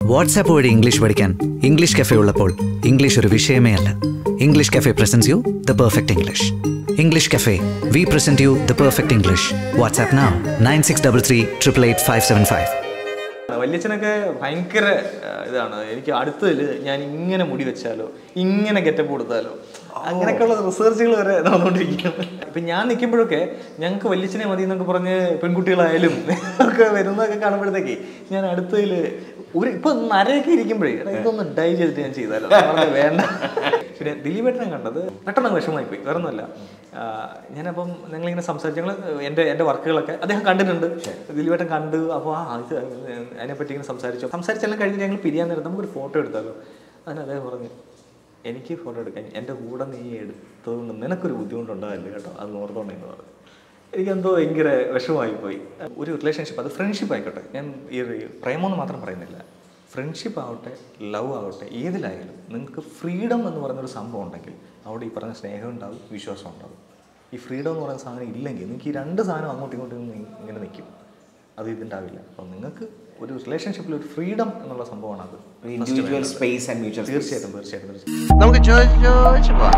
WhatsApp വഴി English പഠിക്കാൻ English cafe ഉള്ളപ്പോൾ ഇംഗ്ലീഷ് ഒരു വിഷയമേ അല്ല English cafe presents you the perfect English English cafe we present you the perfect English WhatsApp now nine six double three triple eight five seven five വല്യച്ഛനൊക്കെ ഭയങ്കര ആ, ഇതാണ് എനിക്ക് അടുത്തതിൽ ഞാൻ ഇങ്ങനെ മുടി വെച്ചാലോ ഇങ്ങനെ ഗെറ്റപ്പ് കൊടുത്താലോ അങ്ങനെയൊക്കെയുള്ള റിസർച്ചുകൾ വരെ നടന്നുകൊണ്ടിരിക്കുകയാണ് ഇപ്പം ഞാൻ നിൽക്കുമ്പോഴൊക്കെ ഞങ്ങൾക്ക് വല്യച്ഛനെ മതി എന്നൊക്കെ പറഞ്ഞ് പെൺകുട്ടികളായാലും ഒക്കെ വരുന്നതൊക്കെ കാണുമ്പോഴത്തേക്ക് ഞാൻ അടുത്തതിൽ ഒരു ഇപ്പൊ നരയൊക്കെ ഇരിക്കുമ്പോഴേ എടാ, ഇതൊന്ന് ഡൈ ചെയ്തിട്ട് ഞാൻ ചെയ്താലോ ഞാൻ പറഞ്ഞു, വേണ്ട പിന്നെ ദിലീപേട്ടനെ കണ്ടത് പെട്ടെന്ന് അങ്ങ് വിഷമമായി പോയി വേറെ ഒന്നുമല്ല ആ, ഞാനപ്പം ഞങ്ങളിങ്ങനെ സംസാരിച്ചു ഞങ്ങൾ എൻ്റെ എൻ്റെ വർക്കുകളൊക്കെ അദ്ദേഹം കണ്ടിട്ടുണ്ട് ദിലീപേട്ടൻ കണ്ടു അപ്പോൾ ആ ഇത് അതിനെപ്പറ്റി ഇങ്ങനെ സംസാരിച്ചു സംസാരിച്ചെല്ലാം കഴിഞ്ഞ് ഞങ്ങൾ പിരിയാൻ നേരം നമുക്കൊരു ഫോട്ടോ എടുത്താലോ അതിന് അദ്ദേഹം പറഞ്ഞു എനിക്ക് ഫോട്ടോ എടുക്കാൻ എൻ്റെ കൂടെ നീ എടുത്തതുകൊണ്ട് നിനക്കൊരു ബുദ്ധിമുട്ടുണ്ടാവില്ല കേട്ടോ അത് ഓർത്തോണ്ടെന്ന് പറഞ്ഞു എനിക്കെന്തോ ഭയങ്കര വിഷമമായി പോയി ഒരു റിലേഷൻഷിപ്പ് അത് ഫ്രണ്ട്ഷിപ്പ് ആയിക്കോട്ടെ ഞാൻ ഈ പ്രേമമെന്ന് മാത്രം പറയുന്നില്ല ഫ്രണ്ട്ഷിപ്പ് ആവട്ടെ ലവ് ആവട്ടെ ഏതിലായാലും നിങ്ങൾക്ക് ഫ്രീഡം എന്ന് പറയുന്നൊരു സംഭവം ഉണ്ടെങ്കിൽ അവിടെ ഈ പറഞ്ഞ സ്നേഹം ഉണ്ടാവും വിശ്വാസം ഉണ്ടാവും ഈ ഫ്രീഡം എന്ന് പറയുന്ന സാധനം ഇല്ലെങ്കിൽ നിങ്ങൾക്ക് ഈ രണ്ട് സാധനം അങ്ങോട്ടും ഇങ്ങോട്ടും നി- ഇങ്ങനെ നിൽക്കും അത് ഇതിണ്ടാവില്ല അപ്പം നിങ്ങൾക്ക് ഒരു റിലേഷൻഷിപ്പിൽ ഒരു ഫ്രീഡം എന്നുള്ള സംഭവമാണ് അത് ഇൻഡിവിജ്വൽ സ്പേസ് ആൻഡ് മ്യൂച്വൽ തീർച്ചയായിട്ടും തീർച്ചയായിട്ടും തീർച്ചയായിട്ടും നമുക്ക് ചോദിച്ചു ചോദിച്ചു പോവാം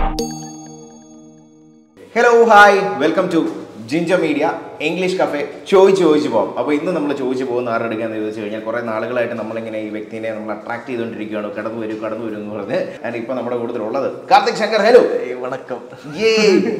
ഹലോ ഹായ് വെൽക്കം ടു ജിഞ്ച മീഡിയ ഇംഗ്ലീഷ് കഫേ ചോദിച്ച് ചോദിച്ച് പോകും അപ്പോൾ ഇന്ന് നമ്മൾ ചോദിച്ച് പോകുന്ന ആരെടുക്കാന്ന് ചോദിച്ചു കഴിഞ്ഞാൽ കുറേ നാളുകളായിട്ട് നമ്മളിങ്ങനെ ഈ വ്യക്തിനെ നമ്മൾ അട്രാക്ട് ചെയ്തുകൊണ്ടിരിക്കുകയാണ് കടന്നു വരും കടന്നു വരും എന്ന് പറഞ്ഞ് ഞാൻ ഇപ്പോൾ നമ്മുടെ കൂടുതലുള്ളത് കാർത്തിക് ശങ്കർ ഹലോ ഏയ് വണക്കം ഏ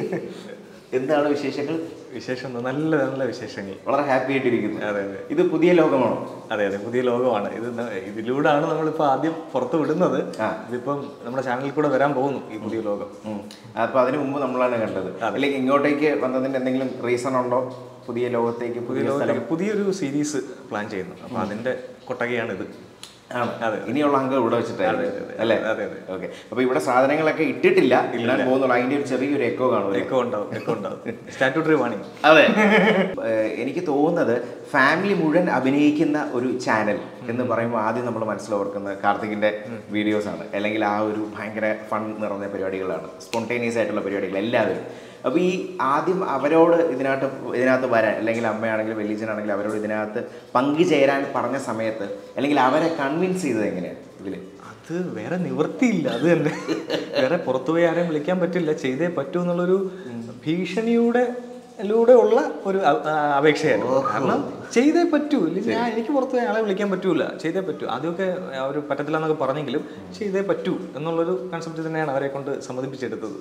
എന്താണ് വിശേഷങ്ങൾ വിശേഷം എന്താ? നല്ല നല്ല വിശേഷങ്ങൾ വളരെ ഹാപ്പി ആയിട്ടിരിക്കുന്നു അതെ അതെ ഇത് പുതിയ ലോകമാണോ അതെ അതെ പുതിയ ലോകമാണ് ഇത് ന- ഇതിലൂടെയാണ് നമ്മളിപ്പോൾ ആദ്യം പുറത്ത് വിടുന്നത് ആ. ഇതിപ്പം നമ്മുടെ ചാനലിൽ കൂടെ വരാൻ പോകുന്നു ഈ പുതിയ ലോകം ഉം. അപ്പൊ അതിനു മുമ്പ് നമ്മളാണ് കണ്ടത് അല്ലെങ്കിൽ ഇങ്ങോട്ടേക്ക് വന്നതിന്റെ എന്തെങ്കിലും റീസൺ ഉണ്ടോ പുതിയ ലോകത്തേക്ക് പുതിയ പുതിയ സ്ഥലം ലോകത്തേക്ക് പുതിയൊരു സീരീസ് പ്ലാൻ ചെയ്യുന്നു അപ്പോൾ അതിന്റെ കൊട്ടകയാണ് ഇത് ആണ് അതെ. ഇനിയുള്ള അംഗം ഇവിടെ വെച്ചിട്ടായിരുന്നു അതെ, അതെ. അല്ലേ അതെ, അതെ. ഓക്കെ അപ്പൊ ഇവിടെ സാധനങ്ങളൊക്കെ ഇട്ടിട്ടില്ല ഇടാൻ പോകുന്നുള്ളൂ അതിന്റെ ഒരു ചെറിയൊരു എക്കോ കാണും എക്കോ ഉണ്ടാവും എക്കോ ഉണ്ടാവും സ്റ്റാറ്റ്യൂട്ടറി വാണിംഗ് അതെ ഏഹ് എനിക്ക് തോന്നുന്നത് ഫാമിലി മുഴുവൻ അഭിനയിക്കുന്ന ഒരു ചാനൽ എന്ന് പറയുമ്പോൾ ആദ്യം നമ്മൾ മനസ്സിലോർക്കുന്നത് കാർത്തികിന്റെ വീഡിയോസ് ആണ് അല്ലെങ്കിൽ ആ ഒരു ഭയങ്കര ഫൺ നിറഞ്ഞ പരിപാടികളാണ് സ്പോണ്ടേനിയസ് ആയിട്ടുള്ള പരിപാടികൾ എല്ലാവരും അപ്പോൾ ഈ ആദ്യം അവരോട് ഇതിനകത്ത് ഇതിനകത്ത് വരാൻ അല്ലെങ്കിൽ അമ്മയാണെങ്കിലും വലിയച്ഛനാണെങ്കിലും അവരോട് ഇതിനകത്ത് പങ്കുചേരാൻ പറഞ്ഞ സമയത്ത് അല്ലെങ്കിൽ അവരെ കൺവിൻസ് ചെയ്തത് എങ്ങനെയാണ് ഇതില് അത് വേറെ നിവൃത്തിയില്ല അത് തന്നെ വേറെ പുറത്തുപോയി ആരെയും വിളിക്കാൻ പറ്റില്ല ചെയ്തേ പറ്റൂ എന്നുള്ളൊരു ഭീഷണിയുടെ ലൂടെ ഉള്ള ഒരു അ- ആ, അപേക്ഷയാണ് കാരണം ചെയ്തേ പറ്റൂ ഇല്ലെങ്കിൽ ഞാൻ എനിക്ക് പുറത്തുപോയി ആളെ വിളിക്കാൻ പറ്റൂല ചെയ്തേ പറ്റൂ ആദ്യമൊക്കെ അവർ പറ്റത്തില്ല എന്നൊക്കെ പറഞ്ഞെങ്കിലും ചെയ്തേ പറ്റൂ എന്നുള്ളൊരു കൺസെപ്റ്റ് തന്നെയാണ് അവരെ കൊണ്ട് സമ്മതിപ്പിച്ചെടുത്തത്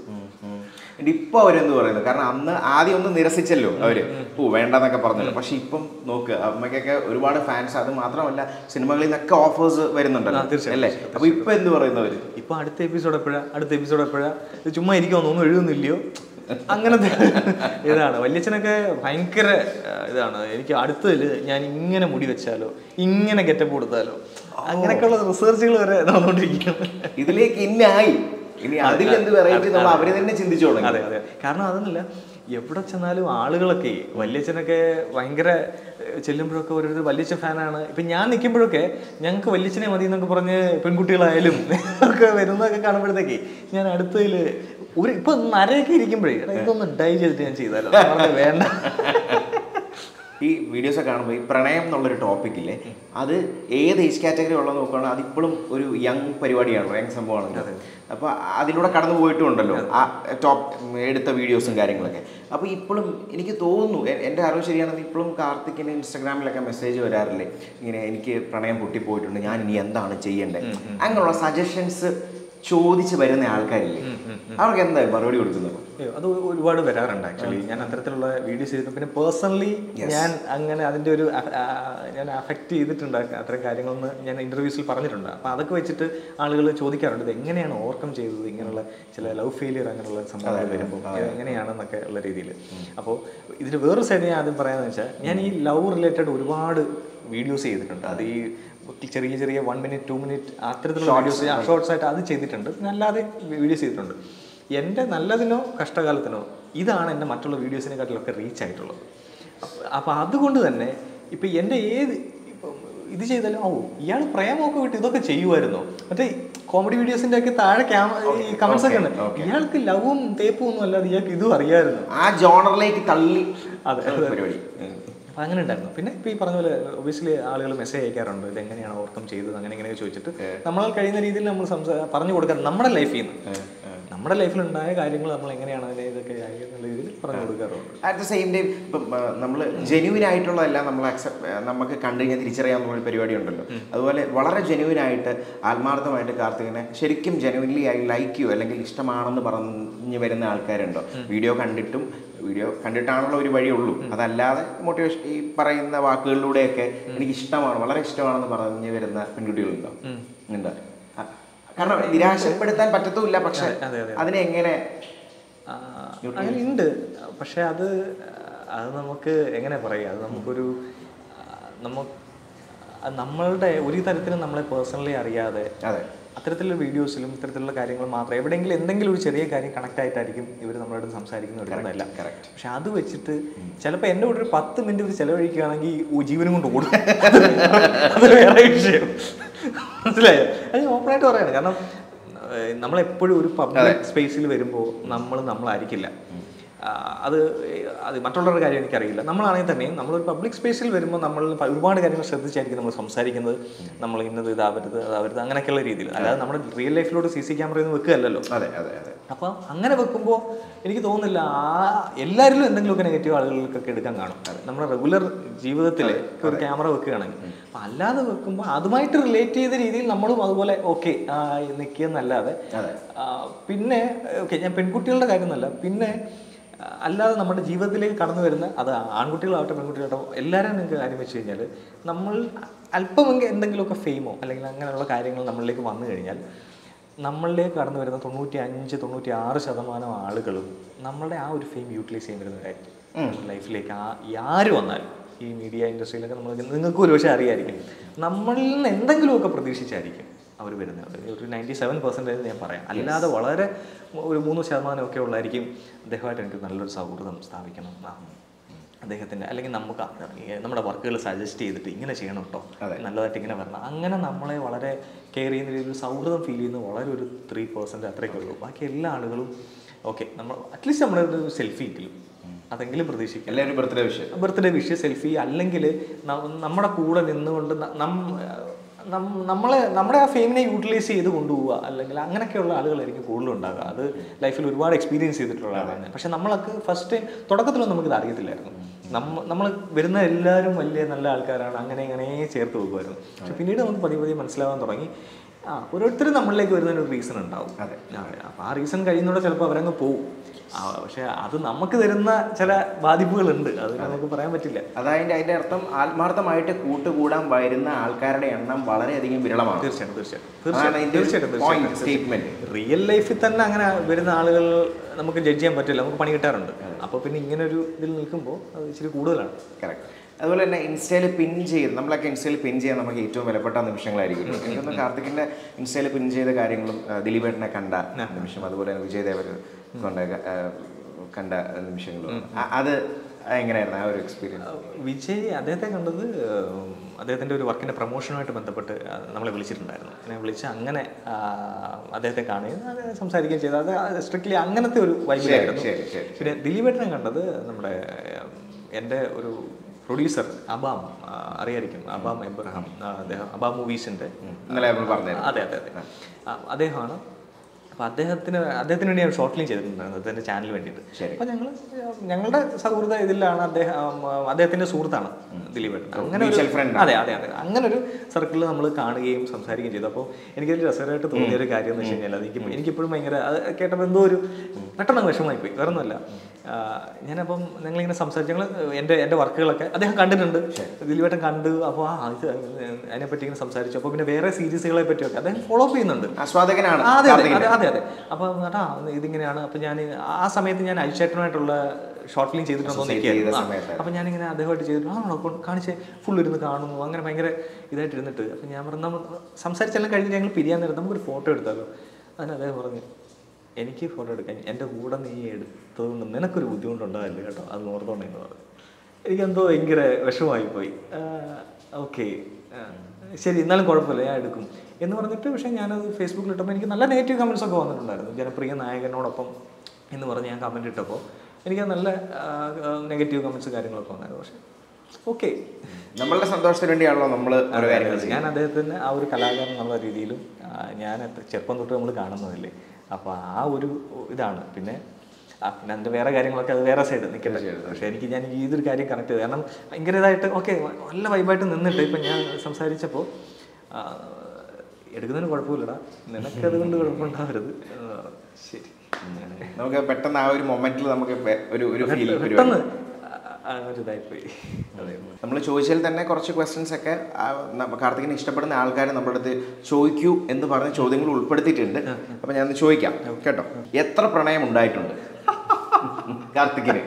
ഇപ്പൊ അവരെന്ത് പറയുന്നത് കാരണം അന്ന് ആദ്യം ഒന്ന് നിരസിച്ചല്ലോ അവര് ഓ വേണ്ടെന്നൊക്കെ പറഞ്ഞല്ലോ പക്ഷെ ഇപ്പം നോക്ക് അമ്മയ്ക്കൊക്കെ ഒരുപാട് ഫാൻസ് അത് മാത്രമല്ല സിനിമകളിൽ നിന്നൊക്കെ ഓഫേഴ്സ് വരുന്നുണ്ടല്ലോ ആ, തീർച്ചയായും, അല്ലേ അപ്പൊ ഇപ്പൊ എന്ത് പറയുന്നു അവര് ഇപ്പൊ അടുത്ത എപ്പിസോഡ് എപ്പോഴാ അടുത്ത എപ്പിസോഡ് എപ്പോഴാ ഇത് ചുമ്മാ ഇരിക്കുമെന്ന് ഒന്നും എഴുതുന്നില്ലയോ അങ്ങനത്തെ ഇതാണ് വല്യച്ഛനൊക്കെ ഭയങ്കര ആ, ഇതാണ് എനിക്ക് അടുത്തതിൽ ഞാൻ ഇങ്ങനെ മുടി വെച്ചാലോ ഇങ്ങനെ ഗെറ്റപ്പ് കൊടുത്താലോ അങ്ങനെയൊക്കെയുള്ള റിസർച്ചുകൾ വരെ നടന്നുകൊണ്ടിരിക്കുകയാണ് ഇതിലേക്ക് ഇന്നായി ഇനി അതിൽ എന്ത് വെറൈറ്റി നമ്മൾ അവര് തന്നെ ചിന്തിച്ചു തുടങ്ങി അതെ അതെ കാരണം അതൊന്നുമില്ല എവിടെ ചെന്നാലും ആളുകളൊക്കെ വല്യച്ഛനൊക്കെ ഭയങ്കര ഏഹ്, ചെല്ലുമ്പോഴൊക്കെ ഓരോരുത്തർ വല്യച്ഛൻ ഫാനാണ് ഇപ്പം ഞാൻ നിൽക്കുമ്പോഴൊക്കെ ഞങ്ങൾക്ക് വല്യച്ഛനെ മതി എന്നൊക്കെ പറഞ്ഞ് പെൺകുട്ടികളായാലും ഒക്കെ വരുന്നതൊക്കെ കാണുമ്പോഴത്തേക്ക് ഞാൻ അടുത്തതിൽ ഒരു ഇപ്പൊ നരയൊക്കെ ഇരിക്കുമ്പോഴേ എടാ, ഇതൊന്ന് ഡൈ ചെയ്തിട്ട് ഞാൻ ചെയ്താലോ ഞാൻ പറഞ്ഞു, വേണ്ട ഈ വീഡിയോസ് ഒക്കെ കാണുമ്പോൾ ഈ പ്രണയം എന്നുള്ളൊരു ടോപ്പിക്കില്ലേ അത് ഏത് ഏജ് കാറ്റഗറി ഉള്ളത് നോക്കുകയാണെങ്കിൽ അതിപ്പോഴും ഒരു യങ് പരിപാടിയാണ് യങ് സംഭവമാണ് അപ്പോൾ അതിലൂടെ കടന്നു പോയിട്ടുണ്ടല്ലോ ആ ടോപ്പ് എടുത്ത വീഡിയോസും കാര്യങ്ങളൊക്കെ അപ്പോൾ ഇപ്പോഴും എനിക്ക് തോന്നുന്നു എ- എൻ്റെ അറിവ് ശരിയാണെങ്കിൽ ഇപ്പോഴും കാർത്തിക്കിന് ഇൻസ്റ്റാഗ്രാമിലൊക്കെ മെസ്സേജ് വരാറില്ലേ ഇങ്ങനെ എനിക്ക് പ്രണയം പൊട്ടിപ്പോയിട്ടുണ്ട് ഞാൻ ഇനി എന്താണ് ചെയ്യേണ്ടത് അങ്ങനെയുള്ള സജഷൻസ് ചോദിച്ച് വരുന്ന ആൾക്കാരില്ലേ അവർക്ക് എന്താ മറുപടി കൊടുക്കുന്നത് അയ്യോ, അത് ഒരു- ഒരുപാട് വരാറുണ്ട് ആക്ച്വലി ഞാൻ അത്തരത്തിലുള്ള വീഡിയോസ് ചെയ്തിട്ട് പിന്നെ പേഴ്സണലി ഞാൻ അങ്ങനെ അതിൻ്റെ ഒരു അ- ആ, ഞാൻ അഫക്റ്റ് ചെയ്തിട്ടുണ്ട് അത്തരം കാര്യങ്ങളെന്ന് ഞാൻ ഇന്റർവ്യൂസിൽ പറഞ്ഞിട്ടുണ്ട് അപ്പോൾ അതൊക്കെ വെച്ചിട്ട് ആളുകൾ ചോദിക്കാറുണ്ട് ഇത് എങ്ങനെയാണ് ഓവർകം ചെയ്തത് ഇങ്ങനെയുള്ള ചില ലവ് ഫെയിലിയർ അങ്ങനെയുള്ള സംഭവങ്ങൾ വരുമ്പോൾ എങ്ങനെയാണെന്നൊക്കെ ഉള്ള രീതിയിൽ അപ്പോൾ ഇതിന് വേറൊരു സൈഡ് ഞാൻ ആദ്യം പറയാമെന്ന് വെച്ചാൽ ഞാൻ ഈ ലവ് റിലേറ്റഡ് ഒരുപാട് വീഡിയോസ് ചെയ്തിട്ടുണ്ട് അത് ഈ ചെറിയ ചെറിയ വൺ മിനിറ്റ് ടു മിനിറ്റ് അത്തരത്തിലുള്ള വീഡിയോസ് ഷോർട്സ് ആയിട്ട് അത് ചെയ്തിട്ടുണ്ട് പിന്നെ അല്ലാതെ വീഡിയോസ് ചെയ്തിട്ടുണ്ട് എൻ്റെ നല്ലതിനോ കഷ്ടകാലത്തിനോ ഇതാണ് എൻ്റെ മറ്റുള്ള വീഡിയോസിനെക്കാട്ടിലൊക്കെ റീച്ച് ആയിട്ടുള്ളത് അപ്പോൾ അതുകൊണ്ട് തന്നെ ഇപ്പം എൻ്റെ ഏത് ഇപ്പം ഇത് ചെയ്താലും ഓ ഇയാൾ പ്രേമമൊക്കെ വിട്ട് ഇതൊക്കെ ചെയ്യുമായിരുന്നോ മറ്റേ കോമഡി വീഡിയോസിന്റെ ഒക്കെ താഴെ ക്യാമ ഈ കമന്റ്സ് ഒക്കെ ഉണ്ട് ഇയാൾക്ക് ലവും തേപ്പും ഒന്നും അല്ലാതെ ഇയാൾക്ക് ഇതും അറിയാമായിരുന്നു ആ ജോണറിലേക്ക് തള്ളി അതെ, പരിപാടി ഉം. അപ്പോൾ അങ്ങനെ ഉണ്ടായിരുന്നു പിന്നെ ഇപ്പോൾ ഈ പറഞ്ഞ പോലെ ഒബിയസ്ലി ആളുകൾ മെസ്സേജ് അയക്കാറുണ്ട് ഇത് എങ്ങനെയാണ് ഓവർകം ചെയ്തത് അങ്ങനെ ഇങ്ങനെ ചോദിച്ചിട്ട് നമ്മളാൽ കഴിയുന്ന രീതിയിൽ നമ്മൾ സംസാ പറഞ്ഞു കൊടുക്കാൻ നമ്മുടെ ലൈഫിൽ നിന്ന് നമ്മുടെ ലൈഫിൽ ഉണ്ടായ കാര്യങ്ങൾ നമ്മൾ എങ്ങനെയാണ് അതിനെ ഇതൊക്കെ ആയി എന്നുള്ള രീതിയിൽ പറഞ്ഞു കൊടുക്കാറുണ്ട് അറ്റ് ദ സെയിം ടൈം ഇപ്പം നമ്മൾ ജെന്യൂൻ ആയിട്ടുള്ളതെല്ലാം നമ്മൾ അക്സെപ്റ്റ് നമുക്ക് കണ്ടു കഴിഞ്ഞാൽ തിരിച്ചറിയാവുന്ന ഒരു പരിപാടി ഉണ്ടല്ലോ അതുപോലെ വളരെ ജെന്യൂൻ ആയിട്ട് ആത്മാർത്ഥമായിട്ട് കാർത്തികനെ ശരിക്കും ജെന്യൂൻലി ഐ ലൈക്ക് യു അല്ലെങ്കിൽ ഇഷ്ടമാണെന്ന് പറഞ്ഞു വരുന്ന ആൾക്കാരുണ്ടോ വീഡിയോ കണ്ടിട്ടും വീഡിയോ കണ്ടിട്ടാണുള്ള ഒരു വഴിയുള്ളൂ അതല്ലാതെ മോട്ടിവേഷൻ ഈ പറയുന്ന വാക്കുകളിലൂടെയൊക്കെ എനിക്ക് ഇഷ്ടമാണ് വളരെ ഇഷ്ടമാണെന്ന് പറഞ്ഞു വരുന്ന പെൺകുട്ടികളുണ്ടോ ഉണ്ട് ആ, കാരണം നിരാശപ്പെടുത്താൻ പറ്റത്തുമില്ല പക്ഷെ അതെ, അതെ. അതിനെ എങ്ങനെ ആ, അങ്ങനെ ഉണ്ട് പക്ഷെ അത് അത് നമുക്ക് എങ്ങനെ പറയുക അത് നമുക്കൊരു ആ, നമ്മ അത് നമ്മളുടെ ഒരു തരത്തിലും നമ്മളെ പേഴ്സണലി അറിയാതെ അതെ അത്തരത്തിലുള്ള വീഡിയോസിലും ഇത്തരത്തിലുള്ള കാര്യങ്ങൾ മാത്രം എവിടെയെങ്കിലും എന്തെങ്കിലും ഒരു ചെറിയ കാര്യം കണക്ട് ആയിട്ടായിരിക്കും ഇവർ നമ്മളോട് സംസാരിക്കുന്നത് എടുക്കുന്നതല്ല correct. പക്ഷെ അത് വെച്ചിട്ട് ചിലപ്പോൾ എൻ്റെ കൂടെ ഒരു പത്ത് മിനിറ്റ് ഇവർ ചിലവഴിക്കുകയാണെങ്കിൽ ഈ ജീവനും കൊണ്ട് ഓടും അത് വേറെ വിഷയം മനസ്സിലായോ അത് ഓപ്പണായിട്ട് പറയാണ് കാരണം ഏഹ്, നമ്മളെപ്പോഴും ഒരു പബ്ലിക് സ്പേസിൽ വരുമ്പോൾ നമ്മൾ നമ്മളായിരിക്കില്ല ആ, അത് അത് മറ്റുള്ളവരുടെ കാര്യം എനിക്കറിയില്ല നമ്മളാണെങ്കിൽ തന്നെയും നമ്മളൊരു പബ്ലിക് സ്പേസിൽ വരുമ്പോൾ നമ്മൾ പ- ഒരുപാട് കാര്യങ്ങൾ ശ്രദ്ധിച്ചായിരിക്കും നമ്മൾ സംസാരിക്കുന്നത് നമ്മൾ ഇന്നത് ഇതാവരുത് അതാവരുത് അങ്ങനെയൊക്കെയുള്ള രീതിയിൽ അല്ലാതെ നമ്മുടെ റിയൽ ലൈഫിലോട്ട് സി സി ക്യാമറ ഒന്നും വെക്കുകയല്ലല്ലോ അതെ അതെ അതെ അപ്പം അങ്ങനെ വെക്കുമ്പോൾ എനിക്ക് തോന്നുന്നില്ല ആ എല്ലാവരിലും എന്തെങ്കിലുമൊക്കെ നെഗറ്റീവ് ആളുകൾക്കൊക്കെ എടുക്കാൻ കാണും നമ്മുടെ റെഗുലർ ജീവിതത്തിൽ ഒരു ക്യാമറ വെക്കുകയാണെങ്കിൽ അപ്പം അല്ലാതെ വെക്കുമ്പോൾ അതുമായിട്ട് റിലേറ്റ് ചെയ്ത രീതിയിൽ നമ്മളും അതുപോലെ ഓക്കെ നിൽക്കുകയെന്നല്ലാതെ അതെ. ആ, പിന്നെ ഓക്കെ ഞാൻ പെൺകുട്ടികളുടെ കാര്യമൊന്നുമല്ല പിന്നെ ആ, അല്ലാതെ നമ്മുടെ ജീവിതത്തിലേക്ക് കടന്നു വരുന്ന അത് ആൺകുട്ടികളാവട്ടെ പെൺകുട്ടികളാവട്ടെ എല്ലാവരും നിങ്ങൾക്ക് കാര്യം വെച്ച് കഴിഞ്ഞാൽ നമ്മൾ അല്പമെങ്കിൽ എന്തെങ്കിലുമൊക്കെ ഫെയിമോ അല്ലെങ്കിൽ അങ്ങനെയുള്ള കാര്യങ്ങൾ നമ്മളിലേക്ക് വന്നു കഴിഞ്ഞാൽ നമ്മളിലേക്ക് കടന്നു വരുന്ന തൊണ്ണൂറ്റി അഞ്ച് തൊണ്ണൂറ്റി ആറ് ശതമാനം ആളുകളും നമ്മളുടെ ആ ഒരു ഫെയിം യൂട്ടിലൈസ് ചെയ്യാൻ വരുന്നവരായിരിക്കും നമ്മുടെ ലൈഫിലേക്ക് ആ ഈ ആര് വന്നാലും ഈ മീഡിയ ഇൻഡസ്ട്രിയിലൊക്കെ നമ്മൾ നിങ്ങൾക്ക് ഒരുപക്ഷെ അറിയായിരിക്കും നമ്മളിൽ നിന്ന് എന്തെങ്കിലുമൊക്കെ പ്രതീക്ഷിച്ചായിരിക്കും അവർ വരുന്നത് ഒരു നയൻറ്റി സെവൻ പെർസെൻറ്റേജ് ഞാൻ പറയാം അല്ലാതെ വളരെ ഒരു മൂന്ന് ശതമാനമൊക്കെ ഉള്ളായിരിക്കും അദ്ദേഹമായിട്ട് എനിക്ക് നല്ലൊരു സൗഹൃദം സ്ഥാപിക്കണം ആ. അദ്ദേഹത്തിൻ്റെ അല്ലെങ്കിൽ നമുക്ക് ഈ നമ്മുടെ വർക്കുകൾ സജസ്റ്റ് ചെയ്തിട്ട് ഇങ്ങനെ ചെയ്യണം കേട്ടോ നല്ലതായിട്ട് ഇങ്ങനെ വരണം അങ്ങനെ നമ്മളെ വളരെ കെയർ ചെയ്യുന്ന രീതിയിൽ ഒരു സൗഹൃദം ഫീൽ ചെയ്യുന്ന വളരെ ഒരു ത്രീ പെർസെൻറ്റ് അത്രയൊക്കെ ഉള്ളൂ ബാക്കി എല്ലാ ആളുകളും ഓക്കെ നമ്മൾ അറ്റ്ലീസ്റ്റ് നമ്മുടെ ഒരു സെൽഫി എങ്കിലും അതെങ്കിലും പ്രതീക്ഷിക്കാം എല്ലാവരും ബർത്ത്ഡേ വിഷയം ബർത്ത്ഡേ വിഷ് സെൽഫി അല്ലെങ്കിൽ നമ്മുടെ കൂടെ നിന്നുകൊണ്ട് ന- നം- നം- നമ്മളെ നമ്മുടെ ആ ഫെയിമിനെ യൂട്ടിലൈസ് ചെയ്ത് കൊണ്ടുപോവുക അല്ലെങ്കിൽ അങ്ങനെയൊക്കെയുള്ള ആളുകളായിരിക്കും കൂടുതലും ഉണ്ടാകുക അത് ലൈഫിൽ ഒരുപാട് എക്സ്പീരിയൻസ് ചെയ്തിട്ടുള്ള ആളാണ് പക്ഷെ നമ്മളൊക്കെ ഫസ്റ്റ് ടൈം തുടക്കത്തിലൊന്നും നമുക്കിത് അറിയത്തില്ലായിരുന്നു നമ്മ നമ്മൾ വരുന്ന എല്ലാവരും വലിയ നല്ല ആൾക്കാരാണ് അങ്ങനെ അങ്ങനെ ചേർത്ത് വെക്കുമായിരുന്നു പക്ഷെ പിന്നീട് നമുക്ക് പതിയെ പതിയെ മനസ്സിലാവാൻ തുടങ്ങി ആ ഓരോരുത്തരും നമ്മളിലേക്ക് വരുന്നതിന് ഒരു റീസൺ ഉണ്ടാവും അതെ അപ്പോൾ ആ റീസൺ കഴിയുന്നതോടെ ചിലപ്പോൾ അവരങ്ങ് പോവും ആ, പക്ഷെ അത് നമുക്ക് തരുന്ന ചില ബാധിപ്പുകളുണ്ട് അത് നമുക്ക് പറയാൻ പറ്റില്ല അതായത് അതിന്റെ അർത്ഥം ആത്മാർത്ഥമായിട്ട് കൂട്ടുകൂടാൻ വരുന്ന ആൾക്കാരുടെ എണ്ണം വളരെയധികം വിരളമാണ് തീർച്ചയായിട്ടും തീർച്ചയായിട്ടും അതാണ് തീർച്ചയായിട്ടും ഇതിന്റെ തീർച്ചയായിട്ടും point, തീർച്ചയായിട്ടും statement. റിയൽ ലൈഫിൽ തന്നെ അങ്ങനെ വരുന്ന ആളുകൾ നമുക്ക് ജഡ്ജ് ചെയ്യാൻ പറ്റില്ല നമുക്ക് പണി കിട്ടാറുണ്ട് അപ്പോൾ പിന്നെ ഇങ്ങനെ ഒരു ഇതിൽ നിൽക്കുമ്പോൾ അത് ഇച്ചിരി കൂടുതലാണ് കറക്റ്റ് അതുപോലെ തന്നെ ഇൻസ്റ്റയിൽ പിൻ ചെയ്ത് നമ്മളൊക്കെ ഇൻസ്റ്റയിൽ പിൻ ചെയ്യാൻ നമുക്ക് ഏറ്റവും വിലപ്പെട്ട നിമിഷങ്ങളായിരിക്കും എനിക്കൊന്ന് കാർത്തിക്കിന്റെ ഇൻസ്റ്റയിൽ പിൻ ചെയ്ത കാര്യങ്ങളും ആ, ദിലീപേട്ടനെ കണ്ട നിമിഷം അതുപോലെ തന്നെ വിജയ് ദേവർ കൊണ്ട് ആ, കണ്ട നിമിഷങ്ങളും ആ- അത് എങ്ങനെയായിരുന്നു ആ ഒരു എക്സ്പീരിയൻസ് വിജയ് അദ്ദേഹത്തെ കണ്ടത് ഉം, അദ്ദേഹത്തിൻ്റെ ഒരു വർക്കിൻ്റെ പ്രൊമോഷനുമായിട്ട് ബന്ധപ്പെട്ട് ആ, നമ്മളെ വിളിച്ചിട്ടുണ്ടായിരുന്നു എന്നെ വിളിച്ച് അങ്ങനെ ആ, അദ്ദേഹത്തെ കാണുകയും അത് സംസാരിക്കുകയും ചെയ്തു അത് സ്ട്രിക്ട്ലി അങ്ങനത്തെ ഒരു വൈബിലായിരുന്നു ശരി, ശരി, പിന്നെ ദിലീപേട്ടനെ കണ്ടത് നമ്മുടെ ഉം, എൻ്റെ ഒരു പ്രൊഡ്യൂസർ അബാം ആ, അറിയായിരിക്കും അബാം എബ്രഹാം ആ, അദ്ദേഹം അബാം മൂവീസിൻ്റെ ഇന്നലെ നമ്മൾ പറഞ്ഞായിരുന്നു അതെ അതെ അതെ ആ, അദ്ദേഹമാണ് അപ്പോൾ അദ്ദേഹത്തിന് അദ്ദേഹത്തിന് വേണ്ടി ഞാൻ ഷോർട്ട് ഫിലിം ചെയ്തിട്ടുണ്ടായിരുന്നു അദ്ദേഹത്തിൻ്റെ ചാനലിന് വേണ്ടിയിട്ട് ശരി. അപ്പോൾ ഞങ്ങൾ ഞങ്ങളുടെ സൗഹൃദ ഇതിലാണ് അദ്ദേഹം ആ, അദ്ദേഹത്തിൻ്റെ സുഹൃത്താണ് ദിലീപേട്ടൻ അങ്ങനെ ഒരു Mutual friend ആണ്. അതെ അതെ അതെ അങ്ങനെ ഒരു സർക്കിളിൽ നമ്മൾ കാണുകയും സംസാരിക്കുകയും ചെയ്തു അപ്പോൾ എനിക്കൊരു രസകരമായിട്ട് തോന്നിയ ഒരു കാര്യം എന്ന് വെച്ച് കഴിഞ്ഞാൽ എനിക്ക് എനിക്കിപ്പോഴും ഭയങ്കര അത് കേട്ടപ്പോൾ എന്തോ ഒരു പെട്ടെന്ന് അങ്ങ് വിഷമമായി പോയി വേറെ ഒന്നുമല്ല ആ, ഞാനപ്പം ഞങ്ങളിങ്ങനെ സംസാരിച്ച് ഞങ്ങൾ എൻ്റെ എൻ്റെ വർക്കുകളൊക്കെ അദ്ദേഹം കണ്ടിട്ടുണ്ട് ദിലീപേട്ടൻ കണ്ടു അപ്പോൾ ആ ഇത് അതിനെപ്പറ്റി ഇങ്ങനെ സംസാരിച്ചു അപ്പോൾ പിന്നെ വേറെ സീരീസുകളെ പറ്റിയൊക്കെ അദ്ദേഹം ഫോളോ അപ്പ് ചെയ്യുന്നുണ്ട് ആസ്വാദകനാണ് ആ, അതെ അതെ കാർത്തികൻ. അതെ അതെ അതെ അപ്പം കേട്ടാ ഇതിങ്ങനെയാണ് അപ്പം ഞാൻ ആ സമയത്ത് ഞാൻ അഴിച്ചേട്ടനായിട്ടുള്ള ഷോർട്ട് ഫിലിം ചെയ്തിട്ടുണ്ടോ Associate ചെയ്ത എന്നൊക്കെയായിരുന്നു സമയത്ത്. അപ്പം ഞാനിങ്ങനെ അദ്ദേഹമായിട്ട് ചെയ്തിട്ട് ആണോ അപ്പോൾ കാണിച്ച് ഫുൾ ഇരുന്ന് കാണുന്നു അങ്ങനെ ഭയങ്കര ഇതായിട്ട് ഇരുന്നിട്ട് അപ്പം ഞാൻ പറഞ്ഞു നമ്മൾ സംസാരിച്ചെല്ലാം കഴിഞ്ഞ് ഞങ്ങൾ പിരിയാൻ നേരം നമുക്കൊരു ഫോട്ടോ എടുത്താലോ അതിന് അദ്ദേഹം പറഞ്ഞു എനിക്ക് ഫോട്ടോ എടുക്കാൻ എൻ്റെ കൂടെ നീ എടുത്തതുകൊണ്ട് നിനക്കൊരു ബുദ്ധിമുട്ടുണ്ടാവില്ല കേട്ടോ അത് ഓർത്തോണ്ടെന്ന് പറഞ്ഞു എനിക്കെന്തോ ഭയങ്കര വിഷമമായി പോയി ഓക്കെ ശരി എന്നാലും കുഴപ്പമില്ല ഞാൻ എടുക്കും എന്ന് പറഞ്ഞിട്ട് പക്ഷേ ഞാനത് ഫേസ്ബുക്കിൽ ഇട്ടപ്പോൾ എനിക്ക് നല്ല നെഗറ്റീവ് കമൻസ് ഒക്കെ വന്നിട്ടുണ്ടായിരുന്നു ജനപ്രിയ നായകനോടൊപ്പം എന്ന് പറഞ്ഞ് ഞാൻ കമൻറ്റ് ഇട്ടപ്പോൾ എനിക്ക് നല്ല നെഗറ്റീവ് കമൻസ് കാര്യങ്ങളൊക്കെ വന്നായിരുന്നു പക്ഷേ ഓക്കെ നമ്മളുടെ സന്തോഷത്തിന് വേണ്ടിയാണല്ലോ നമ്മൾ ഓരോ കാര്യങ്ങൾ ഞാൻ ചെയ്യുന്നത് അദ്ദേഹത്തിന് ആ ഒരു കലാകാരൻ എന്നുള്ള രീതിയിലും ആ, ഞാൻ അത് ചെറുപ്പം തൊട്ട് നമ്മൾ കാണുന്നതല്ലേ അപ്പോൾ ആ ഒരു ഇതാണ് പിന്നെ ആ പിന്നെ അതിൻ്റെ വേറെ കാര്യങ്ങളൊക്കെ അത് വേറെ സൈഡ് നിൽക്കട്ടെ പക്ഷേ എനിക്ക് ഞാൻ ഈ ഇതൊരു കാര്യം കണക്ട് ചെയ്തു കാരണം ഭയങ്കര ഇതായിട്ട് ഓക്കെ നല്ല വൈബായിട്ട് നിന്നിട്ട് ഇപ്പം ഞാൻ സംസാരിച്ചപ്പോൾ ആ, എടുക്കുന്നതിന് കുഴപ്പമില്ലടാ നിനക്കത് കൊണ്ട് കുഴപ്പമുണ്ടാവരുത് എന്ന് പറഞ്ഞു. ശരി അങ്ങനെ നമുക്ക് പെട്ടെന്ന് ആ ഒരു മൊമെന്റിൽ നമുക്ക് പെ- ഒരു ഒരു ഫീൽ പെട്ടെന്ന് ആ- ആ ഒരു ഇതായിപ്പോയി അതെ നമ്മൾ ചോദിച്ചാൽ തന്നെ കുറച്ച് ക്വസ്റ്റ്യൻസ് ഒക്കെ ആ, നമ്മ- കാർത്തികിനെ ഇഷ്ടപ്പെടുന്ന ആൾക്കാർ നമ്മുടെ അടുത്ത് ചോദിക്കൂ എന്ന് പറഞ്ഞ ചോദ്യങ്ങൾ ഉൾപ്പെടുത്തിയിട്ടുണ്ട് അപ്പൊ ഞാൻ ചോദിക്കാം കേട്ടോ എത്ര പ്രണയം ഉണ്ടായിട്ടുണ്ട് കാർത്തികിന്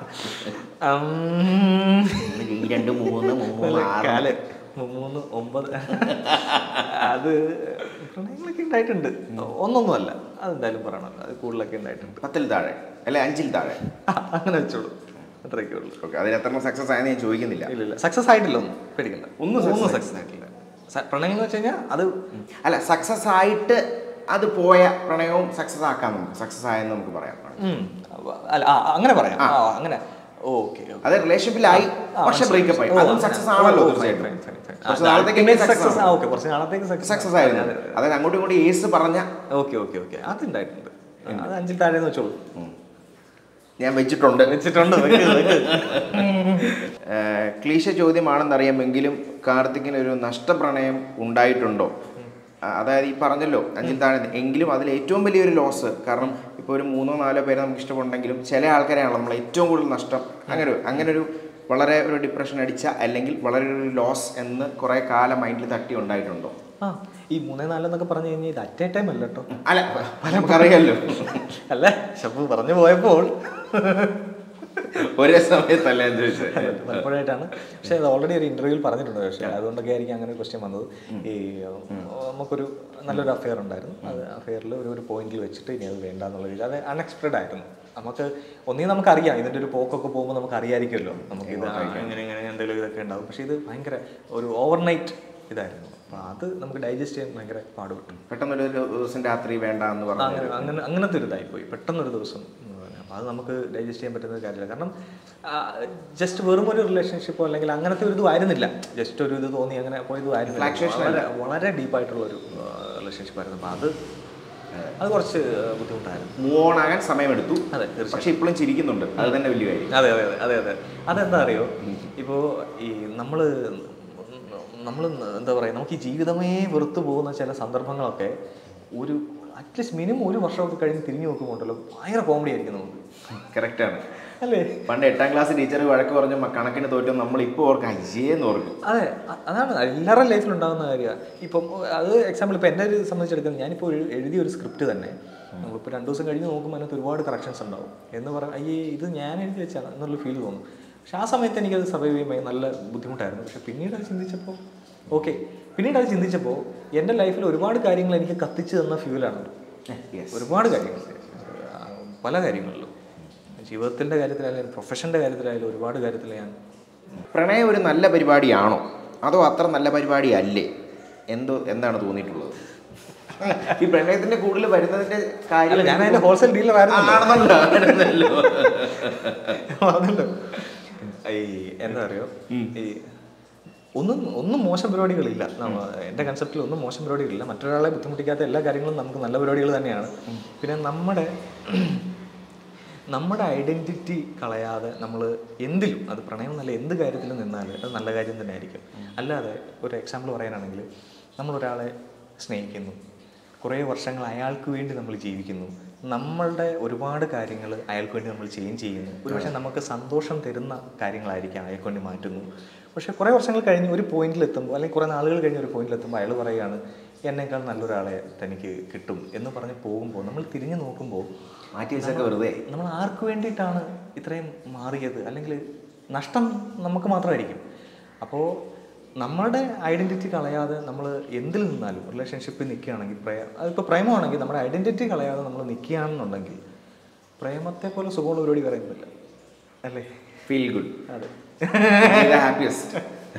ഉം. ഈ രണ്ട് മൂന്ന് മൂന്ന് ആറ് കാല് മൂന്ന് ഒമ്പത് അത് പ്രണയങ്ങളൊക്കെ ഉണ്ടായിട്ടുണ്ട് ഒന്നൊന്നുമല്ല അതെന്തായാലും പറയണമല്ലോ അത് കൂടുതലൊക്കെ ഉണ്ടായിട്ടുണ്ട് പത്തിൽ താഴെ അല്ലെ അഞ്ചിൽ താഴെ അങ്ങനെ വെച്ചോളൂ അത്രയൊക്കെ ഉള്ളൂ ഓക്കെ അതിൽ എത്ര സക്സസ് ആയെന്ന് ഞാൻ ചോദിക്കുന്നില്ല ഇല്ല ഇല്ല സക്സസ് ആയിട്ടില്ല ഒന്നും പേടിക്കണ്ട ഒന്നും ഒന്നും success സക്സസ് ആയിട്ടില്ല സ- പ്രണയം എന്ന് വെച്ച് കഴിഞ്ഞാൽ അത് അല്ല സക്സസ് ആയിട്ട് അത് പോയ പ്രണയവും സക്സസ് ആക്കാം നമുക്ക് സക്സസ് ആയെന്ന് നമുക്ക് പറയാം ഉം, അല്ല ആ അങ്ങനെ പറയാം ആ അങ്ങനെ ഓക്കെ അത് റിലേഷൻഷിപ്പിലായി പക്ഷെ ബ്രേക്കപ്പ് ആയി അതും സക്സസ് ആണല്ലോ തീർച്ചയായിട്ടും കുറച്ച് നാളത്തേക്ക് സക്സസ് ആ ഓക്കെ കുറച്ച് നാളത്തേക്ക് സക്സസ് ആയിരുന്നു അതായത് അങ്ങോട്ടും ഇങ്ങോട്ടും ഏസ് പറഞ്ഞ ഓക്കെ ഓക്കെ ഓക്കെ അതുണ്ടായിട്ടുണ്ട് അത് അഞ്ചിൽ താഴെ വെച്ചോളൂ ഞാൻ വെച്ചിട്ടുണ്ട് വെച്ചിട്ടുണ്ട് ക്ലീശ ചോദ്യമാണെന്നറിയാമെങ്കിലും കാർത്തിക്കിന് ഒരു നഷ്ടപ്രണയം ഉണ്ടായിട്ടുണ്ടോ ആ, അതായത് ഈ പറഞ്ഞല്ലോ അഞ്ചിൽ താഴെ എങ്കിലും അതിൽ ഏറ്റവും വലിയൊരു ലോസ് കാരണം ഇപ്പോൾ ഒരു മൂന്നോ നാലോ പേരെ നമുക്ക് ഇഷ്ടമുണ്ടെങ്കിലും ചില ആൾക്കാരെയാണല്ലോ നമ്മൾ ഏറ്റവും കൂടുതൽ നഷ്ടം അങ്ങനെ ഒരു അങ്ങനെ ഒരു വളരെ ഒരു ഡിപ്രഷൻ അടിച്ച അല്ലെങ്കിൽ വളരെ ഒരു ലോസ് എന്ന് കുറേ കാലം മൈൻഡിൽ തട്ടി ഉണ്ടായിട്ടുണ്ടോ ആ ഈ മൂന്നേ നാലെന്നൊക്കെ പറഞ്ഞു കഴിഞ്ഞാൽ ഇത് അറ്റ് എ ടൈം അല്ല കേട്ടോ അല്ല നമുക്കറിയാലോ അല്ലേ ഷബു പറഞ്ഞു പോയപ്പോൾ ഒരേ സമയത്തല്ല ഞാൻ ചോദിച്ചത് പലപ്പോഴായിട്ടാണ് പക്ഷേ അത് ഓൾറെഡി ഒരു ഇന്റർവ്യൂവിൽ പറഞ്ഞിട്ടുണ്ട് പക്ഷേ അതുകൊണ്ടൊക്കെ ആയിരിക്കും അങ്ങനെ ഒരു ക്വസ്റ്റ്യൻ വന്നത് ഈ നമുക്കൊരു നല്ലൊരു അഫെയർ ഉണ്ടായിരുന്നു അത് അഫെയറിൽ ഒരു ഒരു പോയിന്റിൽ വെച്ചിട്ട് ഇനി അത് വേണ്ട എന്നുള്ള രീതി അത് അൺഎക്സ്പെക്റ്റഡ് ആയിരുന്നു നമുക്ക് ഒന്നീ നമുക്കറിയാം ഇതിൻ്റെ ഒരു പോക്കൊക്കെ പോകുമ്പോൾ നമുക്ക് അറിയായിരിക്കുമല്ലോ നമുക്ക് ഇത് ഇങ്ങനെ ഇങ്ങനെ എന്തെങ്കിലും ഇതൊക്കെ ഉണ്ടാവും പക്ഷേ ഇത് ഭയങ്കര ഒരു ഓവർനൈറ്റ് ഇതായിരുന്നു അപ്പോൾ അത് നമുക്ക് ഡൈജസ്റ്റ് ചെയ്യാൻ ഭയങ്കര പാടുപെട്ടു പെട്ടെന്നൊരു ഒരു ദിവസം രാത്രി വേണ്ട എന്ന് പറഞ്ഞു അങ്ങനെ അങ്ങനെ അങ്ങനത്തെ ഒരു ഇതായിപ്പോയി പെട്ടെന്നൊരു ദിവസം എന്ന് പറഞ്ഞാൽ അപ്പോൾ അത് നമുക്ക് ഡൈജസ്റ്റ് ചെയ്യാൻ പറ്റുന്ന ഒരു കാര്യമില്ല കാരണം ജസ്റ്റ് വെറും ഒരു റിലേഷൻഷിപ്പോ അല്ലെങ്കിൽ അങ്ങനത്തെ ഒരു ഇതും ആയിരുന്നില്ല ജസ്റ്റ് ഒരു ഇത് തോന്നി അങ്ങനെ പോയത് ആയിരുന്നില്ല വളരെ വളരെ ഡീപ്പായിട്ടുള്ള ഒരു റിലേഷൻഷിപ്പ് ആയിരുന്നു അപ്പോൾ അത് അത് കുറച്ച് ബുദ്ധിമുട്ടായിരുന്നു മൂവ് ഓൺ ആകാൻ സമയമെടുത്തു അതെ തീർച്ചയായും പക്ഷെ ഇപ്പോഴും ചിരിക്കുന്നുണ്ട് അത് തന്നെ വലിയ കാര്യം അതെ അതെ അതെ അതെ അതെ അതെന്താ അറിയോ ഇപ്പോൾ ഈ നമ്മൾ നമ്മൾ എന്താ പറയുക നമുക്ക് ഈ ജീവിതമേ വെറുത്തു പോകുന്ന ചില സന്ദർഭങ്ങളൊക്കെ ഒരു അറ്റ്ലീസ്റ്റ് മിനിമം ഒരു വർഷമൊക്കെ കഴിഞ്ഞ് തിരിഞ്ഞു നോക്കുമ്പോണ്ടല്ലോ ഭയങ്കര കോമഡി ആയിരിക്കും നമുക്ക് കറക്റ്റാണ് അല്ലേ പണ്ട് എട്ടാം ക്ലാസ് ടീച്ചർ വഴക്ക് പറഞ്ഞു "മ- കണക്കിന് തോറ്റു നമ്മൾ ഇപ്പോൾ ഓർക്കും അയ്യേന്ന് ഓർക്കും അതെ അ- അതാണ് എല്ലാവരുടെ ലൈഫിൽ ഉണ്ടാകുന്ന കാര്യമാണ് ഇപ്പം അത് എക്സാമ്പിൾ ഇപ്പം എന്നെ ഒരു സംബന്ധിച്ചെടുക്കുന്നത് ഞാനിപ്പോൾ ഒരു എഴുതിയ ഒരു സ്ക്രിപ്റ്റ് തന്നെ നമ്മളിപ്പോൾ രണ്ട് ദിവസം കഴിഞ്ഞ് നോക്കുമ്പോൾ അതിനകത്ത് ഒരുപാട് കറക്ഷൻസ് ഉണ്ടാവും എന്ന് പറയാം അയ്യേ ഇത് ഞാൻ എഴുതി വെച്ചാണ് എന്നുള്ള ഫീൽ തോന്നും പക്ഷെ ആ സമയത്ത് എനിക്കത് സർവൈവ് ചെയ്യുമ്പോൾ നല്ല ബുദ്ധിമുട്ടായിരുന്നു പക്ഷെ പിന്നീട് അത് ചിന്തിച്ചപ്പോൾ ഓക്കെ പിന്നീട് അത് ചിന്തിച്ചപ്പോൾ എൻ്റെ ലൈഫിൽ ഒരുപാട് കാര്യങ്ങൾ എനിക്ക് കത്തിച്ച് തന്ന ഫ്യൂലാണ് Yes. ഒരുപാട് കാര്യങ്ങൾ ആ, പല കാര്യങ്ങളിലും ജീവിതത്തിൻ്റെ കാര്യത്തിലായാലും പ്രൊഫഷൻ്റെ കാര്യത്തിലായാലും ഒരുപാട് കാര്യത്തിൽ ഞാൻ പ്രണയം ഒരു നല്ല പരിപാടിയാണോ അതോ അത്ര നല്ല പരിപാടി അല്ലേ എന്തോ എന്താണ് തോന്നിയിട്ടുള്ളത് ഈ പ്രണയത്തിന്റെ കൂടുതൽ വരുന്നതിന്റെ കാര്യം അല്ല ഞാൻ അതിന്റെ ഹോൾസെയിൽ ഡീലർ ആണെന്നല്ലോ, ആണെന്നല്ലോ. ആയിരുന്നല്ലോ ഈ എന്താ അറിയോ ഈ ഒന്നും ഒന്നും മോശം പരിപാടികളില്ല നമ്മ എൻ്റെ കൺസെപ്റ്റിൽ ഒന്നും മോശം പരിപാടികളില്ല മറ്റൊരാളെ ബുദ്ധിമുട്ടിക്കാത്ത എല്ലാ കാര്യങ്ങളും നമുക്ക് നല്ല പരിപാടികൾ തന്നെയാണ് പിന്നെ നമ്മുടെ നമ്മുടെ ഐഡൻറ്റിറ്റി കളയാതെ നമ്മൾ എന്തിലും അത് പ്രണയം എന്നല്ല എന്ത് കാര്യത്തിലും നിന്നാൽ അത് നല്ല കാര്യം തന്നെ ആയിരിക്കും അല്ലാതെ ഒരു എക്സാമ്പിൾ പറയാനാണെങ്കിൽ നമ്മൾ ഒരാളെ സ്നേഹിക്കുന്നു കുറേ വർഷങ്ങൾ അയാൾക്ക് വേണ്ടി നമ്മൾ ജീവിക്കുന്നു നമ്മളുടെ ഒരുപാട് കാര്യങ്ങൾ അയാൾക്ക് വേണ്ടി നമ്മൾ ചേഞ്ച് ചെയ്യുന്നു ഒരുപക്ഷെ നമുക്ക് സന്തോഷം തരുന്ന കാര്യങ്ങളായിരിക്കാം അയാൾക്ക് വേണ്ടി മാറ്റുന്നു പക്ഷേ കുറേ വർഷങ്ങൾ കഴിഞ്ഞ് ഒരു പോയിന്റിൽ എത്തുമ്പോൾ അല്ലെങ്കിൽ കുറേ നാളുകൾ കഴിഞ്ഞ് ഒരു പോയിന്റിൽ എത്തുമ്പോൾ അയാൾ പറയുകയാണ് എന്നേക്കാൾ നല്ലൊരാളെ തനിക്ക് കിട്ടും എന്ന് പറഞ്ഞ് പോകുമ്പോൾ നമ്മൾ തിരിഞ്ഞു നോക്കുമ്പോൾ മാറ്റി വെച്ചൊക്കെ വെറുതെ നമ്മൾ ആർക്ക് വേണ്ടിയിട്ടാണ് ഇത്രയും മാറിയത് അല്ലെങ്കിൽ നഷ്ടം നമുക്ക് മാത്രമായിരിക്കും അപ്പോൾ നമ്മളുടെ ഐഡൻറ്റിറ്റി കളയാതെ നമ്മൾ എന്തിൽ നിന്നാലും റിലേഷൻഷിപ്പിൽ നിൽക്കുകയാണെങ്കിൽ പ്രേമ അതിപ്പോൾ പ്രേമമാണെങ്കിൽ നമ്മുടെ ഐഡൻറ്റിറ്റി കളയാതെ നമ്മൾ നിൽക്കുകയാണെന്നുണ്ടെങ്കിൽ പ്രേമത്തെ പോലെ സുഖമുള്ള പരിപാടി പറയുന്നില്ല അല്ലേ ഫീൽ ഗുഡ് അതെ happiest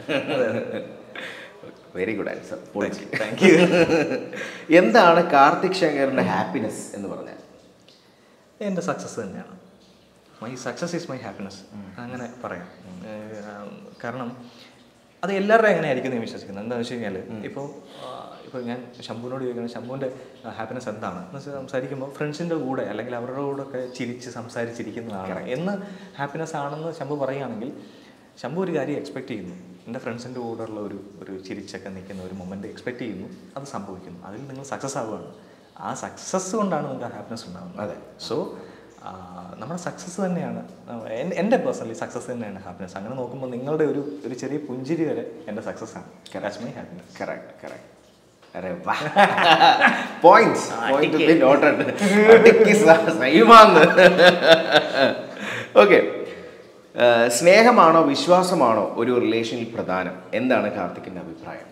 very good answer thank you എന്താണ് കാർത്തിക് ശങ്കറിന്റെ ഹാപ്പിനെസ് എന്ന് പറഞ്ഞാൽ എൻ്റെ സക്സസ് തന്നെയാണ് my success is my happiness അങ്ങനെ പറയാം ഏഹ്, കാരണം അത് എല്ലാവരുടെയും എങ്ങനെ ആയിരിക്കും എന്ന് ഞാൻ വിശ്വസിക്കുന്നത് എന്താണെന്ന് വെച്ച് കഴിഞ്ഞാൽ ഇപ്പോൾ ഇപ്പോൾ ഞാൻ ശംഭുവിനോട് ചോദിക്കുന്നത് ശംഭുവിൻ്റെ ഹാപ്പിനെസ് എന്താണ് എന്ന് വെച്ചാൽ സംസാരിക്കുമ്പോൾ ഫ്രണ്ട്സിൻ്റെ കൂടെ അല്ലെങ്കിൽ അവരുടെ കൂടെ ഒക്കെ ചിരിച്ച് സംസാരിച്ചിരിക്കുന്നതാണ് എന്ന് ഹാപ്പിനെസ് ആണെന്ന് ശംഭു പറയുകയാണെങ്കിൽ ശംഭു ഒരു കാര്യം എക്സ്പെക്ട് ചെയ്യുന്നു എൻ്റെ ഫ്രണ്ട്സിൻ്റെ കൂടെയുള്ള ഒരു ഒരു ചിരിച്ചൊക്കെ നിൽക്കുന്ന ഒരു മൊമെൻറ്റ് എക്സ്പെക്ട് ചെയ്യുന്നു അത് സംഭവിക്കുന്നു അതിൽ നിങ്ങൾ സക്സസ് ആവുകയാണ് ആ സക്സസ് കൊണ്ടാണ് നിങ്ങൾക്ക് ഹാപ്പിനെസ് ഉണ്ടാകുന്നത് അതെ. സോ നമ്മുടെ സക്സസ് തന്നെയാണ് എൻ- എൻ്റെ പേഴ്സണലി സക്സസ് തന്നെയാണ് ഹാപ്പിനെസ് അങ്ങനെ നോക്കുമ്പോൾ നിങ്ങളുടെ ഒരു ഒരു ചെറിയ പുഞ്ചിരി വരെ എൻ്റെ സക്സസ് ആണ് that's my happiness correct correct അരെ പോയിന്റ്സ് പോയിന്റ് നോട്ടഡ് സൈമാന്ന് ഓക്കെ സ്നേഹമാണോ വിശ്വാസമാണോ ഒരു റിലേഷനിൽ പ്രധാനം എന്താണ് കാർത്തിക്കിന്റെ അഭിപ്രായം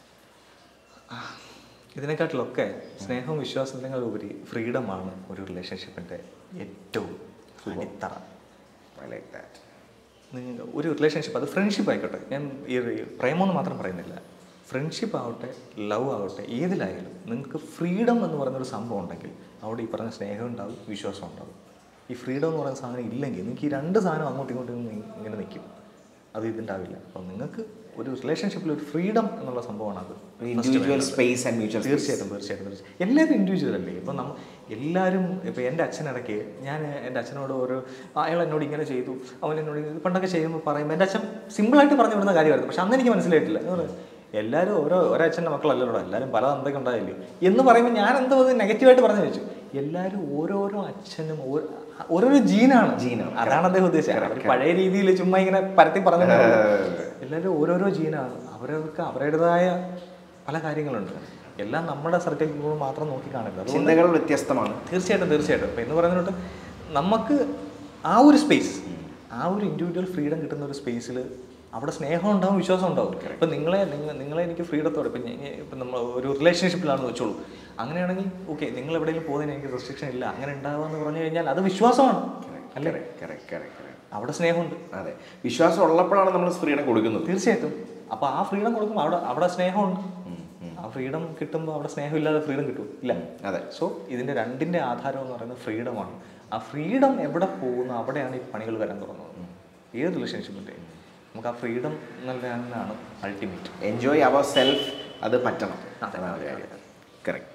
ഇതിനെക്കാട്ടിലൊക്കെ സ്നേഹവും വിശ്വാസത്തിനേക്കാൾ ഉപരി ഫ്രീഡമാണ് ഒരു റിലേഷൻഷിപ്പിൻ്റെ ഏറ്റവും അടിത്തറ ഐ ലൈക്ക് ദാറ്റ് നിങ്ങൾ ഒരു റിലേഷൻഷിപ്പ് അത് ഫ്രണ്ട്ഷിപ്പ് ആയിക്കോട്ടെ ഞാൻ ഈ ഒരു പ്രേമമെന്ന് മാത്രം പറയുന്നില്ല ഫ്രണ്ട്ഷിപ്പ് ആവട്ടെ ലവ് ആവട്ടെ ഏതിലായാലും നിങ്ങൾക്ക് ഫ്രീഡം എന്ന് പറയുന്നൊരു സംഭവം ഉണ്ടെങ്കിൽ അവിടെ ഈ പറഞ്ഞ സ്നേഹം ഉണ്ടാവും വിശ്വാസം ഉണ്ടാവും ഈ ഫ്രീഡം എന്ന് പറയുന്ന സാധനം ഇല്ലെങ്കിൽ നിങ്ങൾക്ക് ഈ രണ്ട് സാധനം അങ്ങോട്ടും ഇങ്ങോട്ടും നി- ഇങ്ങനെ നിൽക്കും അത് ഇതുണ്ടാവില്ല അപ്പോൾ നിങ്ങൾക്ക് ഒരു റിലേഷൻഷിപ്പിൽ ഒരു ഫ്രീഡം എന്നുള്ള സംഭവമാണ് അത് ഇൻഡിവിജ്വൽ സ്പേസ് ആൻഡ് മ്യൂച്വൽ തീർച്ചയായിട്ടും തീർച്ചയായിട്ടും തീർച്ചയായിട്ടും എല്ലാവരും ഇൻഡിവിജ്വൽ അല്ലേ ഇപ്പം നമ്മ എല്ലാവരും ഇപ്പോൾ എൻ്റെ അച്ഛനിടയ്ക്ക് ഞാൻ എൻ്റെ അച്ഛനോട് ഒരു അയാൾ എന്നോട് ഇങ്ങനെ ചെയ്തു അവൻ എന്നോട് ഇത് പണ്ടൊക്കെ ചെയ്യുമ്പോൾ പറയുമ്പോൾ എൻ്റെ അച്ഛൻ സിമ്പിളായിട്ട് പറഞ്ഞു വിടുന്ന കാര്യമായിരുന്നു പക്ഷെ അന്ന് എനിക്ക് മനസ്സിലായിട്ടില്ല എന്ന് പറഞ്ഞാൽ എല്ലാവരും ഓരോ ഒരച്ഛൻ്റെ മക്കളല്ലല്ലോ എല്ലാവരും പല തന്തൊക്കെ ഉണ്ടായില്ലേ എന്ന് പറയുമ്പോൾ ഞാൻ എന്തോ അത് നെഗറ്റീവായിട്ട് പറഞ്ഞു വെച്ചു എല്ലാവരും ഓരോരോ അച്ഛനും ഓരോ- ഓരോരോ ജീനാണ് ജീനാണ്. അതാണ് അദ്ദേഹം ഉദ്ദേശിച്ചത് അവർ പഴയ രീതിയിൽ ചുമ്മാ ഇങ്ങനെ പരത്തി പറഞ്ഞു എല്ലാവരും ഓരോരോ ജീനാണ് അവരവർക്ക് അവരുടേതായ പല കാര്യങ്ങളുണ്ട് എല്ലാം നമ്മുടെ സർക്കിൾ മാത്രം നോക്കി കാണില്ല അതുകൊണ്ട് ചിന്തകൾ വ്യത്യസ്തമാണ് തീർച്ചയായിട്ടും തീർച്ചയായിട്ടും ഇപ്പം എന്ന് പറയുന്നത് നമുക്ക് ആ ഒരു സ്പേസ് ആ ഒരു ഇൻഡിവിജ്വൽ ഫ്രീഡം കിട്ടുന്ന ഒരു സ്പേസിൽ അവിടെ സ്നേഹം ഉണ്ടാവും വിശ്വാസം ഉണ്ടാവും ഇപ്പം നിങ്ങളെ നിങ്ങൾ നിങ്ങളെ എനിക്ക് ഫ്രീഡത്തോടെ ഇപ്പം ഞാൻ- ഇപ്പം നമ്മൾ ഒരു റിലേഷൻഷിപ്പിലാണെന്ന് വെച്ചോളൂ അങ്ങനെയാണെങ്കിൽ ഓക്കെ നിങ്ങൾ എവിടെയെങ്കിലും പോകുന്നതിന് എനിക്ക് റെസ്ട്രിക്ഷൻ ഇല്ല അങ്ങനെ ഉണ്ടാവുക എന്ന് പറഞ്ഞു കഴിഞ്ഞാൽ അത് വിശ്വാസമാണ് അല്ലേ Correct, correct, correct. അവിടെ സ്നേഹമുണ്ട് അതെ വിശ്വാസം ഉള്ളപ്പോഴാണ് നമ്മൾ ഫ്രീഡം കൊടുക്കുന്നത് തീർച്ചയായിട്ടും അപ്പോൾ ആ ഫ്രീഡം കൊടുക്കുമ്പോൾ അവിടെ അവിടെ സ്നേഹമുണ്ട് ആ ഫ്രീഡം കിട്ടുമ്പോൾ അവിടെ സ്നേഹമില്ലാതെ ഫ്രീഡം കിട്ടും ഇല്ല അതെ സോ ഇതിൻ്റെ രണ്ടിൻ്റെ ആധാരം എന്ന് പറയുന്നത് ഫ്രീഡമാണ് ആ ഫ്രീഡം എവിടെ പോകുന്നു അവിടെയാണ് ഈ പണികൾ വരാൻ തുടങ്ങുന്നത് ഏത് റിലേഷൻഷിപ്പിൻ്റെ നമുക്ക് ആ ഫ്രീഡം എന്നുള്ളതാണ് അൾട്ടിമേറ്റ് എൻജോയ് അവർ സെൽഫ് അത് പറ്റണം അതെ, അതാണ് കാര്യം കറക്റ്റ്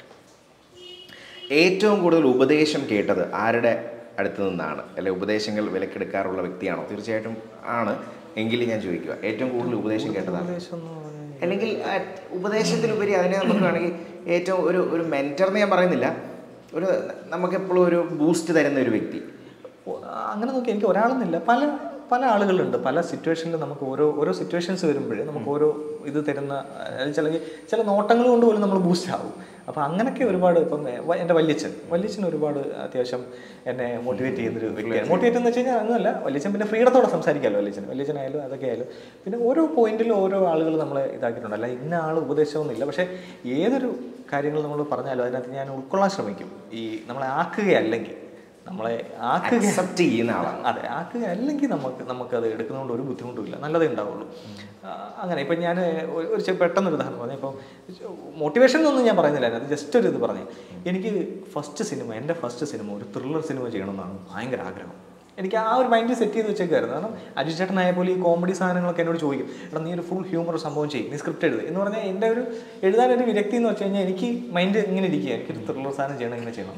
ഏറ്റവും കൂടുതൽ ഉപദേശം കേട്ടത് ആരുടെ അടുത്ത് നിന്നാണ് അല്ലെ ഉപദേശങ്ങൾ വിലക്കെടുക്കാറുള്ള വ്യക്തിയാണോ തീർച്ചയായിട്ടും ആണ് എങ്കിൽ ഞാൻ ചോദിക്കുക ഏറ്റവും കൂടുതൽ ഉപദേശം കേട്ടതാണ് ഉപദേശം എന്ന് പറഞ്ഞാൽ അല്ലെങ്കിൽ ആ ഉപദേശത്തിലുപരി അതിനെ നമുക്ക് വേണമെങ്കിൽ ഏറ്റവും ഒരു ഒരു മെൻറ്റർ എന്ന് ഞാൻ പറയുന്നില്ല ഒരു നമുക്കെപ്പോഴും ഒരു ബൂസ്റ്റ് തരുന്ന ഒരു വ്യക്തി ഓ, അങ്ങനെ നോക്കി എനിക്ക് ഒരാളെന്നില്ല പല പല ആളുകളുണ്ട് പല സിറ്റുവേഷനിൽ നമുക്ക് ഓരോ ഓരോ സിറ്റുവേഷൻസ് വരുമ്പോഴേ നമുക്ക് ഓരോ ഇത് തരുന്ന അതായത് ചില ചില നോട്ടങ്ങൾ കൊണ്ട് പോലും നമ്മൾ ബൂസ്റ്റ് ആവും അപ്പോൾ അങ്ങനെയൊക്കെ ഒരുപാട് ഇപ്പം വ- എൻ്റെ വല്യച്ഛൻ വല്യച്ഛൻ ഒരുപാട് അത്യാവശ്യം എന്നെ മോട്ടിവേറ്റ് ചെയ്യുന്നൊരു വ്യക്തിയാണ് മോട്ടിവേറ്റ് എന്ന് വെച്ച് കഴിഞ്ഞാൽ ഒന്നുമല്ല വല്യച്ഛൻ പിന്നെ ഫ്രീഡത്തോടെ സംസാരിക്കാമല്ലോ വല്യച്ഛൻ വല്യച്ഛനായാലും അതൊക്കെ ആയാലും പിന്നെ ഓരോ പോയിന്റിലും ഓരോ ആളുകൾ നമ്മളെ ഇതാക്കിയിട്ടുണ്ട് അല്ല ഇന്ന ആൾ ഉപദേശമൊന്നുമില്ല പക്ഷേ ഏതൊരു കാര്യങ്ങൾ നമ്മൾ പറഞ്ഞാലും അതിനകത്ത് ഞാൻ ഉൾക്കൊള്ളാൻ ശ്രമിക്കും ഈ നമ്മളെ ആക്കുകയല്ലെങ്കിൽ നമ്മളെ ആക്കുക അക്സെപ്റ്റ് ചെയ്യുന്ന ആളാണ് അതെ ആക്കുക അല്ലെങ്കിൽ നമുക്ക് നമുക്കത് എടുക്കുന്നതുകൊണ്ട് ഒരു ബുദ്ധിമുട്ടുമില്ല നല്ലതേ ഉണ്ടാവുള്ളൂ ആ, അങ്ങനെ ഇപ്പം ഞാൻ ഒരു ഒരു ചെ- പെട്ടെന്നൊരു ഉദാഹരണം പറഞ്ഞു ഇപ്പോൾ മോട്ടിവേഷൻ എന്നൊന്നും ഞാൻ പറയുന്നില്ല അത് ജസ്റ്റ് ഒരു ഇത് പറഞ്ഞു എനിക്ക് ഫസ്റ്റ് സിനിമ എൻ്റെ ഫസ്റ്റ് സിനിമ ഒരു ത്രില്ലർ സിനിമ ചെയ്യണമെന്നാണ് ഭയങ്കര ആഗ്രഹം എനിക്ക് ആ ഒരു മൈൻഡ് സെറ്റ് ചെയ്ത് വെച്ചേക്കായിരുന്നു കാരണം അജു ചേട്ടനായ പോലെ ഈ കോമഡി സാധനങ്ങളൊക്കെ എന്നോട് ചോദിക്കും എടാ നീ ഒരു ഫുൾ ഹ്യൂമർ സംഭവം ചെയ്യും നീ സ്ക്രിപ്റ്റ് എഴുതുക എന്ന് പറഞ്ഞാൽ എൻ്റെ ഒരു എഴുതാനൊരു വിരക്തി എന്ന് വെച്ച് കഴിഞ്ഞാൽ എനിക്ക് മൈൻഡ് ഇങ്ങനെ ഇരിക്കുക എനിക്കൊരു ത്രില്ലർ സാധനം ചെയ്യണം ഇങ്ങനെ ചെയ്യണം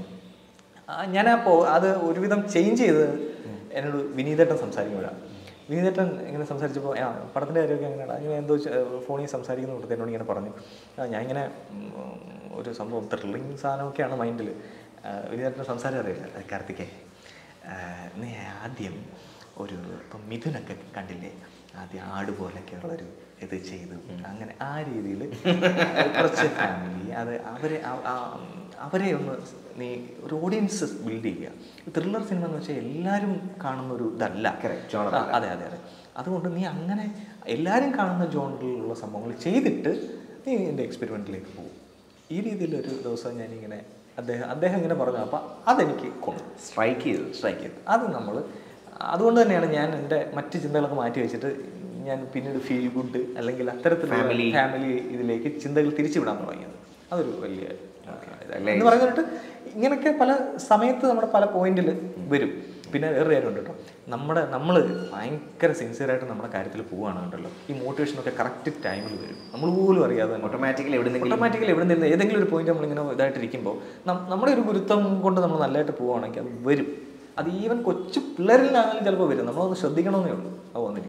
ആ, ഞാനപ്പോൾ അത് ഒരുവിധം ചേഞ്ച് ചെയ്ത് എന്നോട് വിനീതേട്ടൻ സംസാരിക്കുമ്പോഴാണ് വിനീതേട്ടൻ ഇങ്ങനെ സംസാരിച്ചപ്പോൾ ആ പടത്തിൻ്റെ കാര്യമൊക്കെ എങ്ങനെയാണ് ഇങ്ങനെ എന്തോ ചെ- ഫോണിൽ സംസാരിക്കുന്ന കൂട്ടത്തിൽ എന്നോട് ഇങ്ങനെ പറഞ്ഞു ആ ഞാൻ ഇങ്ങനെ ഉം, ഒരു സംഭവം ത്രില്ലിങ് സാധനമൊക്കെയാണ് മൈൻഡിൽ വിനീതേട്ടൻ്റെ സംസാരം അറിയില്ല "ആ, കാർത്തികേ ആ, നീ ആദ്യം ഒരു ഇപ്പം മിഥുനൊക്കെ കണ്ടില്ലേ ആദ്യം ആട് പോലൊക്കെ ഉള്ളൊരു ഇത് ചെയ്തു അങ്ങനെ ആ രീതിയിൽ കുറച്ച് ഫാമിലി അത് അവരെ ആ- ആ- അവരെ ഒന്ന് നീ ഒരു ഓഡിയൻസ് ബിൽഡ് ചെയ്യുക ത്രില്ലർ സിനിമ എന്ന് വെച്ചാൽ എല്ലാവരും കാണുന്ന ഒരു ഇതല്ല Correct, genre ആ, അതെ അതെ അതെ അതുകൊണ്ട് നീ അങ്ങനെ എല്ലാവരും കാണുന്ന ജോണിലുള്ള സംഭവങ്ങൾ ചെയ്തിട്ട് നീ എൻ്റെ എക്സ്പെരിമെൻറ്റിലേക്ക് പോകും ഈ രീതിയിൽ ഒരു ദിവസം ഞാനിങ്ങനെ അദ്ദേഹം അദ്ദേഹം ഇങ്ങനെ പറഞ്ഞു അപ്പം അതെനിക്ക് കൊണ്ടു സ്ട്രൈക്ക് ചെയ്തു സ്ട്രൈക്ക് ചെയ്തു അത് നമ്മൾ അതുകൊണ്ട് തന്നെയാണ് ഞാൻ എൻ്റെ മറ്റ് ചിന്തകളൊക്കെ മാറ്റി വെച്ചിട്ട് ഞാൻ പിന്നീട് ഫീൽ ഗുഡ് അല്ലെങ്കിൽ അത്തരത്തിലുള്ള Family. ഫാമിലി ഇതിലേക്ക് ചിന്തകൾ തിരിച്ചുവിടാൻ തുടങ്ങിയത് അതൊരു വലിയ അല്ലേ? എന്ന് പറയുന്നിട്ട് ഇങ്ങനെയൊക്കെ പല സമയത്ത് നമ്മുടെ പല പോയിന്റിൽ വരും പിന്നെ വേറെ കാര്യമുണ്ട് കേട്ടോ നമ്മുടെ നമ്മൾ ഭയങ്കര സിൻസിയറായിട്ട് നമ്മുടെ കാര്യത്തിൽ പോവുകയാണെന്നുണ്ടല്ലോ ഈ മോട്ടിവേഷനൊക്കെ കറക്റ്റ് ടൈമിൽ വരും നമ്മൾ പോലും അറിയാതെ തന്നെ ഓട്ടോമാറ്റിക്കലി എവിടെന്നെങ്കിലും ഓട്ടോമാറ്റിക്കലി എവിടെ നിന്ന് ഏതെങ്കിലും ഒരു പോയിന്റ് നമ്മളിങ്ങനെ ഇതായിട്ടിരിക്കുമ്പോൾ നം- നമ്മുടെ ഒരു ഗുരുത്വം കൊണ്ട് നമ്മൾ നല്ലതായിട്ട് പോവുകയാണെങ്കിൽ അത് വരും അത് ഈവൻ കൊച്ചു പിള്ളേരിലാണെങ്കിലും ചിലപ്പോൾ വരും നമ്മളൊന്ന് ശ്രദ്ധിക്കണമെന്നേ ഉള്ളൂ അത് വന്നിരിക്കും